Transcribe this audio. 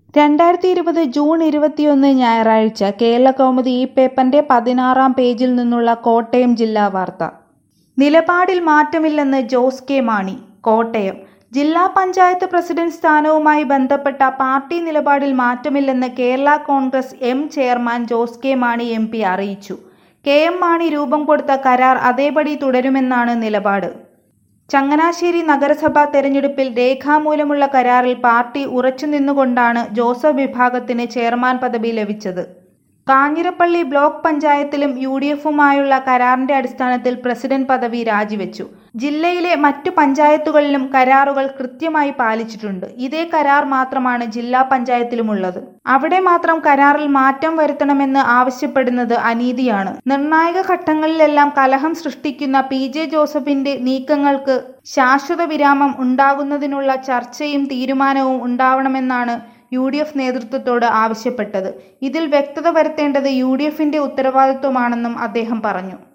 രണ്ടായിരത്തി ഇരുപത് ജൂൺ ഇരുപത്തിയൊന്ന് ഞായറാഴ്ച കേരളകൗമുദി ഈ പേപ്പറിന്റെ പതിനാറാം പേജിൽ നിന്നുള്ള കോട്ടയം ജില്ലാ വാർത്ത നിലപാടിൽ മാറ്റമില്ലെന്ന് ജോസ് കെ മാണി കോട്ടയം ജില്ലാ പഞ്ചായത്ത് പ്രസിഡന്റ് സ്ഥാനവുമായി ബന്ധപ്പെട്ട പാർട്ടി നിലപാടിൽ മാറ്റമില്ലെന്ന് Kerala Congress M chairman Jose K Mani M P അറിയിച്ചു കെ എം മാണി രൂപം കൊടുത്ത കരാർ അതേപടി തുടരുമെന്നാണ് നിലപാട് ചങ്ങനാശ്ശേരി നഗരസഭാ തെരഞ്ഞെടുപ്പിൽ രേഖാമൂലമുള്ള കരാറിൽ പാർട്ടി ഉറച്ചുനിന്നുകൊണ്ടാണ് ജോസഫ് വിഭാഗത്തിന് ചെയർമാൻ പദവി ലഭിച്ചത് കാഞ്ഞിരപ്പള്ളി ബ്ലോക്ക് പഞ്ചായത്തിലും യു ഡി എഫുമായുള്ള കരാറിന്റെ അടിസ്ഥാനത്തിൽ പ്രസിഡന്റ് പദവി രാജിവെച്ചു ജില്ലയിലെ മറ്റു പഞ്ചായത്തുകളിലും കരാറുകൾ കൃത്യമായി പാലിച്ചിട്ടുണ്ട് ഇതേ കരാർ മാത്രമാണ് ജില്ലാ പഞ്ചായത്തിലുമുള്ളത് അവിടെ മാത്രം കരാറിൽ മാറ്റം വരുത്തണമെന്ന് ആവശ്യപ്പെടുന്നത് അനീതിയാണ് നിർണായക ഘട്ടങ്ങളിലെല്ലാം കലഹം സൃഷ്ടിക്കുന്ന പി ജെ ജോസഫിന്റെ നീക്കങ്ങൾക്ക് ശാശ്വത വിരാമം ഉണ്ടാകുന്നതിനുള്ള ചർച്ചയും തീരുമാനവും ഉണ്ടാവണമെന്നാണ് യു ഡി എഫ് നേതൃത്വത്തോട് ആവശ്യപ്പെട്ടത് ഇതിൽ വ്യക്തത വരുത്തേണ്ടത് യു ഡി എഫിന്റെ ഉത്തരവാദിത്വമാണെന്നും അദ്ദേഹം പറഞ്ഞു